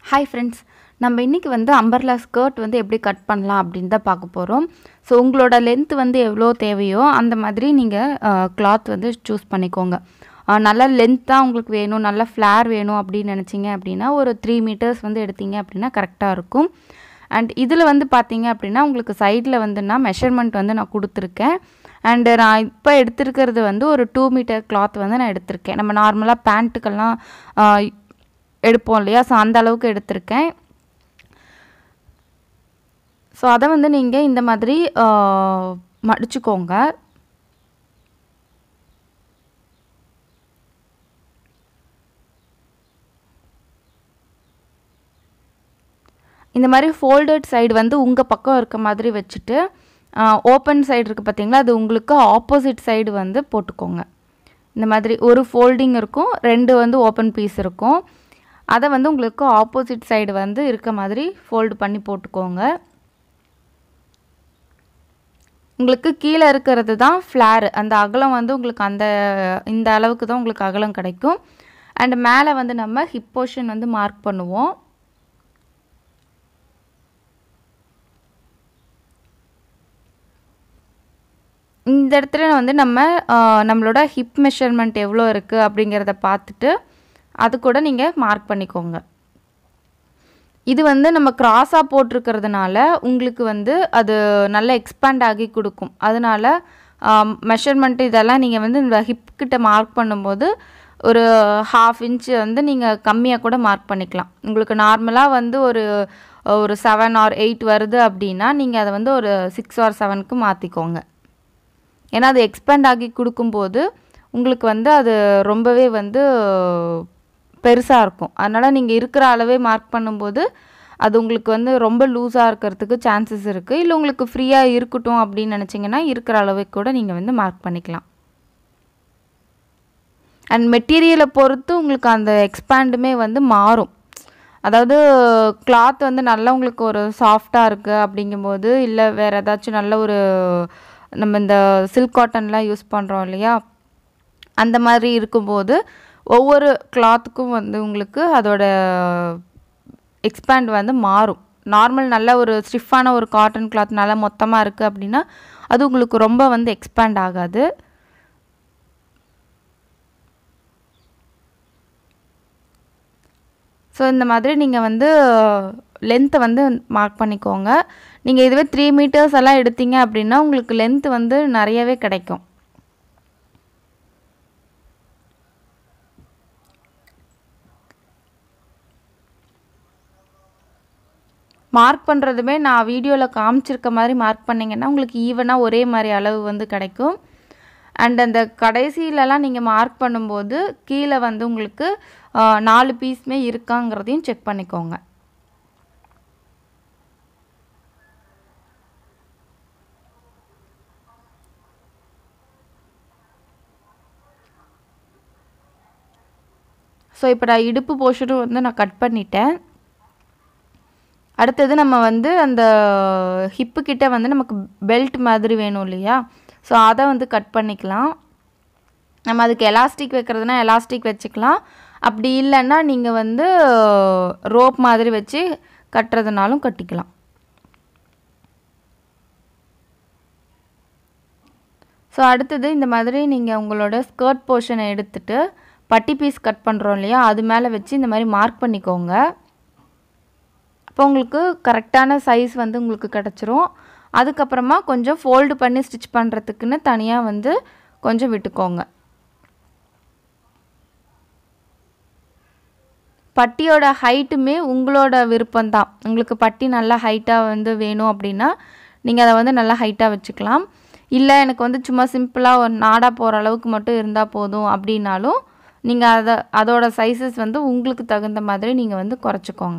hi friends நம்ம இன்றைக்கி வந்து அம்பர்லா ஸ்கர்ட் வந்து எப்படி கட் பண்ணலாம் அப்படின்னு தான் பார்க்க போகிறோம் ஸோ உங்களோட லென்த் வந்து எவ்வளோ தேவையோ அந்த மாதிரி நீங்கள் கிளாத் வந்து சூஸ் பண்ணிக்கோங்க அஹ், நல்ல லென்த்தாக உங்களுக்கு வேணும் நல்ல ஃப்ளேர் வேணும் அப்படின்னு நினச்சிங்க அப்படின்னா ஒரு த்ரீ மீட்டர்ஸ் வந்து எடுத்தீங்க அப்படின்னா கரெக்டாக இருக்கும் அண்ட் இதில் வந்து பார்த்தீங்க அப்படின்னா உங்களுக்கு சைடில் வந்து நான் மெஷர்மெண்ட் வந்து நான் கொடுத்துருக்கேன் அண்டு நான் இப்போ எடுத்திருக்கிறது வந்து ஒரு டூ மீட்டர் கிளாத் வந்து நான் எடுத்திருக்கேன் நம்ம நார்மலாக பேண்ட்டுக்கெல்லாம் எடுப்போம் இல்லையா ஸோ அந்த அளவுக்கு எடுத்திருக்கேன் ஸோ அதை வந்து நீங்கள் இந்த மாதிரி ஆஹ், மடிச்சுக்கோங்க இந்த மாதிரி ஃபோல்டட் சைடு வந்து உங்கள் பக்கம் இருக்க மாதிரி வச்சுட்டு ஓப்பன் சைடு இருக்குது பார்த்தீங்களா அது உங்களுக்கு ஆப்போசிட் சைடு வந்து போட்டுக்கோங்க இந்த மாதிரி ஒரு ஃபோல்டிங் இருக்கும் ரெண்டு வந்து ஓப்பன் பீஸ் இருக்கும் அதை வந்து உங்களுக்கு ஆப்போசிட் சைடு வந்து இருக்க மாதிரி ஃபோல்டு பண்ணி போட்டுக்கோங்க உங்களுக்கு கீழே இருக்கிறது தான் ஃப்ளேர் அந்த அகலம் வந்து உங்களுக்கு அந்த இந்த அளவுக்கு தான் உங்களுக்கு அகலம் கிடைக்கும் அண்ட் மேலே வந்து நம்ம ஹிப் போர்ஷன் வந்து மார்க் பண்ணுவோம் இந்த இடத்துல வந்து நம்ம ஆஹ், நம்மளோட ஹிப் மெஷர்மெண்ட் எவ்வளோ இருக்குது அப்படிங்கிறத பார்த்துட்டு அது கூட நீங்கள் மார்க் பண்ணிக்கோங்க இது வந்து நம்ம கிராஸாக போட்டிருக்கிறதுனால உங்களுக்கு வந்து அது நல்ல எக்ஸ்பேண்ட் ஆகி கொடுக்கும் அதனால மெஷர்மெண்ட் இதெல்லாம் நீங்கள் வந்து இந்த ஹிப் கிட்ட மார்க் பண்ணும்போது ஒரு ஹாஃப் இன்ச்சு வந்து நீங்கள் கம்மியாக கூட மார்க் பண்ணிக்கலாம் உங்களுக்கு நார்மலாக வந்து ஒரு ஒரு செவன் ஆர் எயிட் வருது அப்படின்னா நீங்கள் அதை வந்து ஒரு சிக்ஸ் ஆர் செவனுக்கு மாற்றிக்கோங்க ஏன்னா அது எக்ஸ்பேண்ட் ஆகி கொடுக்கும்போது உங்களுக்கு வந்து அது ரொம்பவே வந்து பெருசாக இருக்கும் அதனால் நீங்கள் இருக்கிற அளவே மார்க் பண்ணும்போது அது உங்களுக்கு வந்து ரொம்ப லூஸாக இருக்கிறதுக்கு சான்சஸ் இருக்குது இல்லை உங்களுக்கு ஃப்ரீயாக இருக்கட்டும் அப்படின்னு நினச்சிங்கன்னா இருக்கிற அளவுக்கு கூட நீங்கள் வந்து மார்க் பண்ணிக்கலாம் அண்ட் மெட்டீரியலை பொறுத்து உங்களுக்கு அந்த எக்ஸ்பேண்டுமே வந்து மாறும் அதாவது கிளாத் வந்து நல்லா உங்களுக்கு ஒரு சாஃப்டாக இருக்குது அப்படிங்கும்போது இல்லை வேறு ஏதாச்சும் நல்ல ஒரு நம்ம இந்த சில்க் காட்டன்லாம் யூஸ் பண்ணுறோம் இல்லையா அந்த மாதிரி இருக்கும்போது ஒவ்வொரு கிளாத்துக்கும் வந்து உங்களுக்கு அதோட எக்ஸ்பேண்ட் வந்து மாறும் நார்மல் நல்ல ஒரு ஸ்டிஃபான ஒரு காட்டன் கிளாத் நல்லா மொத்தமாக இருக்குது அப்படின்னா அது உங்களுக்கு ரொம்ப வந்து எக்ஸ்பேண்ட் ஆகாது ஸோ இந்த மாதிரி நீங்கள் வந்து லென்த்தை வந்து மார்க் பண்ணிக்கோங்க நீங்கள் இதுவே த்ரீ மீட்டர்ஸ் எல்லாம் எடுத்தீங்க அப்படின்னா உங்களுக்கு லென்த் வந்து நிறையவே கிடைக்கும் மார்க் பண்ணுறதுமே நான் வீடியோவில் காமிச்சிருக்க மாதிரி மார்க் பண்ணிங்கன்னா உங்களுக்கு ஈவனாக ஒரே மாதிரி அளவு வந்து கிடைக்கும் அண்ட் அந்த கடைசியிலலாம் நீங்கள் மார்க் பண்ணும்போது கீழே வந்து உங்களுக்கு ஆஹ், நாலு பீஸுமே இருக்காங்கிறதையும் செக் பண்ணிக்கோங்க ஸோ இப்போ நான் இடுப்பு போர்ஷனும் வந்து நான் கட் பண்ணிட்டேன் அடுத்தது நம்ம வந்து அந்த ஹிப்பு கிட்ட வந்து நமக்கு பெல்ட் மாதிரி வேணும் இல்லையா ஸோ அதை வந்து கட் பண்ணிக்கலாம் நம்ம அதுக்கு எலாஸ்டிக் வைக்கிறதுனா எலாஸ்டிக் வச்சுக்கலாம் அப்படி இல்லைன்னா நீங்கள் வந்து ரோப் மாதிரி வச்சு கட்டுறதுனாலும் கட்டிக்கலாம் ஸோ அடுத்தது இந்த மாதிரி நீங்கள் உங்களோட ஸ்கர்ட் போர்ஷனை எடுத்துட்டு பட்டி பீஸ் கட் பண்ணுறோம் இல்லையா அது மேலே வச்சு இந்த மாதிரி மார்க் பண்ணிக்கோங்க அப்போ உங்களுக்கு கரெக்டான சைஸ் வந்து உங்களுக்கு கிடச்சிரும் அதுக்கப்புறமா கொஞ்சம் ஃபோல்டு பண்ணி ஸ்டிச் பண்ணுறதுக்குன்னு தனியாக வந்து கொஞ்சம் விட்டுக்கோங்க பட்டியோட ஹைட்டுமே உங்களோட விருப்பம்தான் உங்களுக்கு பட்டி நல்லா ஹைட்டாக வந்து வேணும் அப்படின்னா நீங்கள் அதை வந்து நல்லா ஹைட்டாக வச்சுக்கலாம் இல்லை எனக்கு வந்து சும்மா சிம்பிளாக ஒரு நாடாக போகிற அளவுக்கு மட்டும் இருந்தால் போதும் அப்படின்னாலும் நீங்கள் அதை அதோட சைஸஸ் வந்து உங்களுக்கு தகுந்த மாதிரி நீங்கள் வந்து குறைச்சிக்கோங்க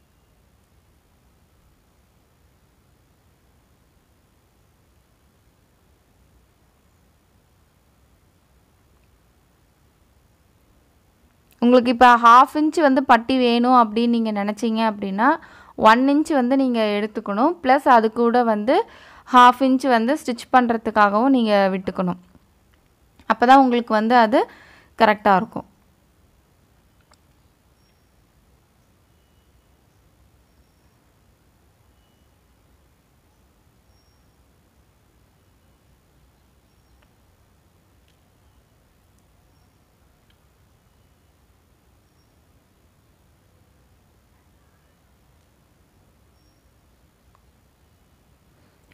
உங்களுக்கு இப்போ ஹாஃப் இன்ச் வந்து பட்டி வேணும் அப்படின்னு நீங்கள் நினச்சிங்க அப்படின்னா ஒன் இன்ச் வந்து நீங்கள் எடுத்துக்கணும் ப்ளஸ் அது கூட வந்து ஹாஃப் இன்ச் வந்து ஸ்டிச் பண்ணுறதுக்காகவும் நீங்கள் விட்டுக்கணும் அப்போ தான் உங்களுக்கு வந்து அது கரெக்டாக இருக்கும்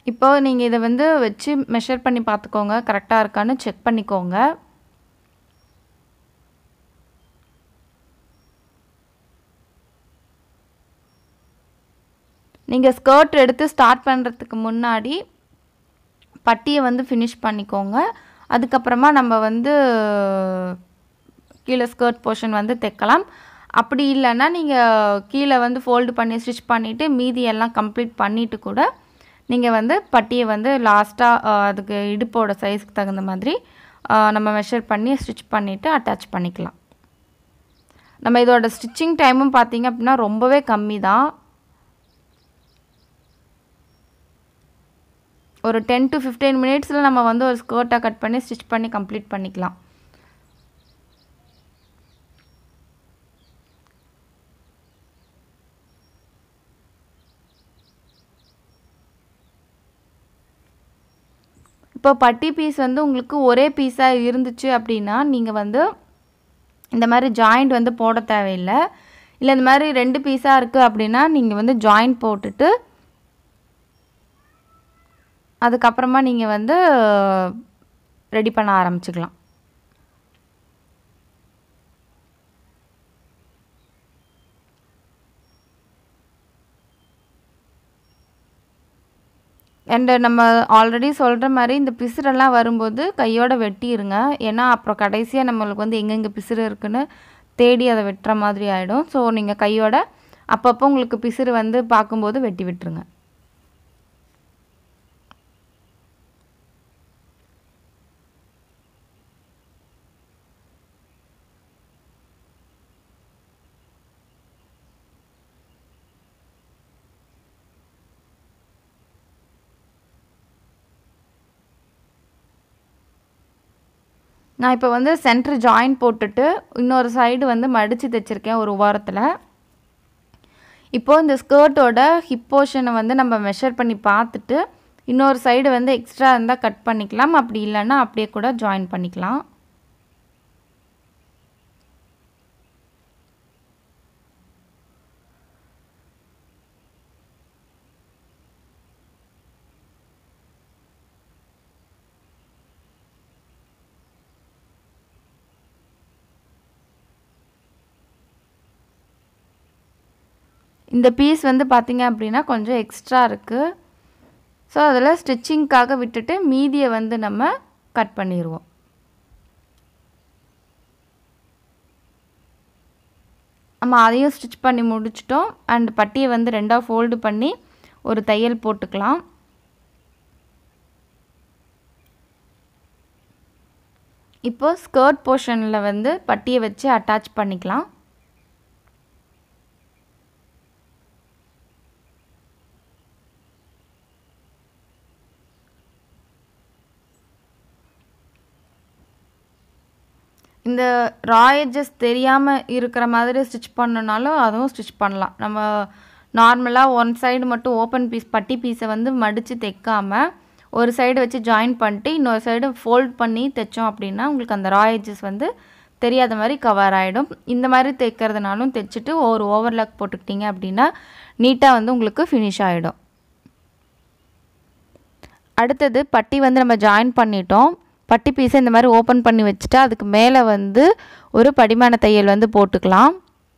இப்போ நீங்கள் இதை வந்து வச்சு மெஷர் பண்ணி பார்த்துக்கோங்க கரெக்டாக இருக்கான்னு செக் பண்ணிக்கோங்க நீங்கள் ஸ்கர்ட் எடுத்து ஸ்டார்ட் பண்ணுறதுக்கு முன்னாடி பட்டியை வந்து ஃபினிஷ் பண்ணிக்கோங்க அதுக்கப்புறமா நம்ம வந்து கீழே ஸ்கர்ட் போர்ஷன் வந்து தைக்கலாம் அப்படி இல்லைன்னா நீங்கள் கீழே வந்து ஃபோல்டு பண்ணி ஸ்டிச் பண்ணிவிட்டு மீதி எல்லாம் கம்ப்ளீட் பண்ணிவிட்டு கூட நீங்கள் வந்து பட்டியை வந்து லாஸ்ட்டாக அதுக்கு இடுப்போட சைஸ்க்கு தகுந்த மாதிரி நம்ம மெஷர் பண்ணி ஸ்டிச் பண்ணிவிட்டு அட்டாச் பண்ணிக்கலாம் நம்ம இதோட ஸ்டிச்சிங் டைமும் பார்த்தீங்க அப்படின்னா ரொம்பவே கம்மி தான் ஒரு டென் டு ஃபிஃப்டீன் மினிட்ஸில் நம்ம வந்து ஒரு ஸ்கர்ட்டை கட் பண்ணி ஸ்டிச் பண்ணி கம்ப்ளீட் பண்ணிக்கலாம் இப்போ பட்டி பீஸ் வந்து உங்களுக்கு ஒரே பீஸாக இருந்துச்சு அப்படின்னா நீங்கள் வந்து இந்த மாதிரி ஜாயிண்ட் வந்து போட தேவையில்லை இல்லை இந்த மாதிரி ரெண்டு பீஸாக இருக்குது அப்படின்னா நீங்கள் வந்து ஜாயிண்ட் போட்டுட்டு அதுக்கப்புறமா நீங்கள் வந்து ரெடி பண்ண ஆரம்பிச்சுக்கலாம் அண்டு நம்ம ஆல்ரெடி சொல்கிற மாதிரி இந்த பிசுரெல்லாம் வரும்போது கையோட வெட்டிடுங்க ஏன்னா அப்புறம் கடைசியாக நம்மளுக்கு வந்து எங்கெங்கே பிசுறு இருக்குன்னு தேடி அதை வெட்டுற மாதிரி ஆகிடும் ஸோ நீங்கள் கையோட அப்பப்போ உங்களுக்கு பிசுறு வந்து பார்க்கும்போது வெட்டி விட்டுருங்க நான் இப்போ வந்து சென்டர் ஜாயின் போட்டுட்டு இன்னொரு சைடு வந்து மடித்து தைச்சிருக்கேன் ஒரு ஓரத்தில் இப்போது இந்த ஸ்கர்ட்டோட ஹிப் போர்ஷனை வந்து நம்ம மெஷர் பண்ணி பார்த்துட்டு இன்னொரு சைடு வந்து எக்ஸ்ட்ரா இருந்தால் கட் பண்ணிக்கலாம் அப்படி இல்லைன்னா அப்படியே கூட ஜாயின் பண்ணிக்கலாம் இந்த பீஸ் வந்து பார்த்திங்க அப்படின்னா கொஞ்சம் எக்ஸ்ட்ரா இருக்குது ஸோ அதில் ஸ்டிச்சிங்க்காக விட்டுட்டு மீதியை வந்து நம்ம கட் பண்ணிடுவோம் நம்ம அதையும் ஸ்டிச் பண்ணி முடிச்சிட்டோம் அண்ட் பட்டியை வந்து ரெண்டாக ஃபோல்டு பண்ணி ஒரு தையல் போட்டுக்கலாம் இப்போ ஸ்கர்ட் போர்ஷனில் வந்து பட்டியை வச்சு அட்டாச் பண்ணிக்கலாம் இந்த ரா எட்ஜஸ் தெரியாமல் இருக்கிற மாதிரி ஸ்டிச் பண்ணனாலும் அதுவும் ஸ்டிச் பண்ணலாம் நம்ம நார்மலாக ஒன் சைடு மட்டும் ஓப்பன் பீஸ் பட்டி பீஸை வந்து மடித்து தைக்காமல் ஒரு சைடு வச்சு ஜாயின் பண்ணிட்டு இன்னொரு சைடு ஃபோல்ட் பண்ணி தைச்சோம் அப்படின்னா உங்களுக்கு அந்த ரா எட்ஜஸ் வந்து தெரியாத மாதிரி கவர் ஆகிடும் இந்த மாதிரி தைக்கிறதுனாலும் தைச்சிட்டு ஒரு ஓவர்லாக் போட்டுக்கிட்டிங்க அப்படின்னா நீட்டாக வந்து உங்களுக்கு ஃபினிஷ் ஆகிடும் அடுத்தது பட்டி வந்து நம்ம ஜாயின் பண்ணிட்டோம் பட்டி பீஸை இந்த மாதிரி ஓப்பன் பண்ணி வச்சுட்டு அதுக்கு மேலே வந்து ஒரு படிமான தையல் வந்து போட்டுக்கலாம்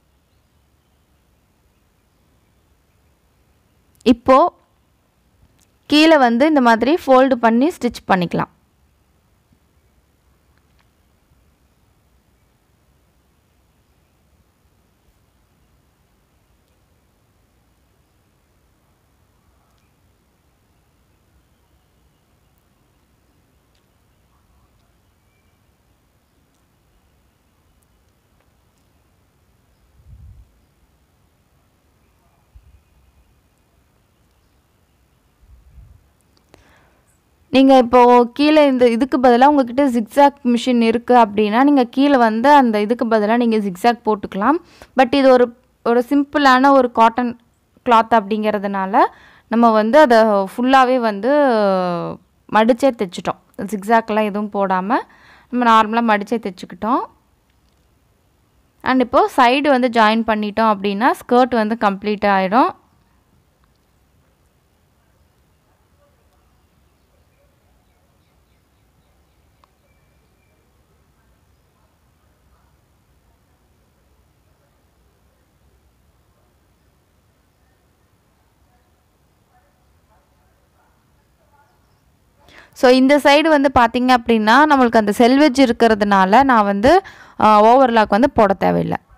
இப்போது கீழே வந்து இந்த மாதிரி ஃபோல்டு பண்ணி ஸ்டிச் பண்ணிக்கலாம் நீங்கள் இப்போது கீழே இந்த இதுக்கு பதிலாக உங்ககிட்ட ஜிக்ஸாக் மிஷின் இருக்குது அப்படின்னா நீங்கள் கீழே வந்து அந்த இதுக்கு பதிலாக நீங்கள் ஜிக்ஸாக் போட்டுக்கலாம் பட் இது ஒரு ஒரு சிம்பிளான ஒரு காட்டன் கிளாத் அப்படிங்கிறதுனால நம்ம வந்து அதை ஃபுல்லாகவே வந்து மடிச்சே தைச்சிட்டோம் ஜிக்ஸாக்லாம் எதுவும் போடாமல் நம்ம நார்மலாக மடிச்சே தைச்சிக்கிட்டோம் அண்ட் இப்போது சைடு வந்து ஜாயின் பண்ணிட்டோம் அப்படின்னா ஸ்கர்ட் வந்து கம்ப்ளீட் ஆகிடும் ஸோ இந்த சைடு வந்து பார்த்திங்க அப்படின்னா நம்மளுக்கு அந்த செல்வெஜ் இருக்கிறதுனால நான் வந்து ஓவர்லாக் வந்து போட தேவையில்லை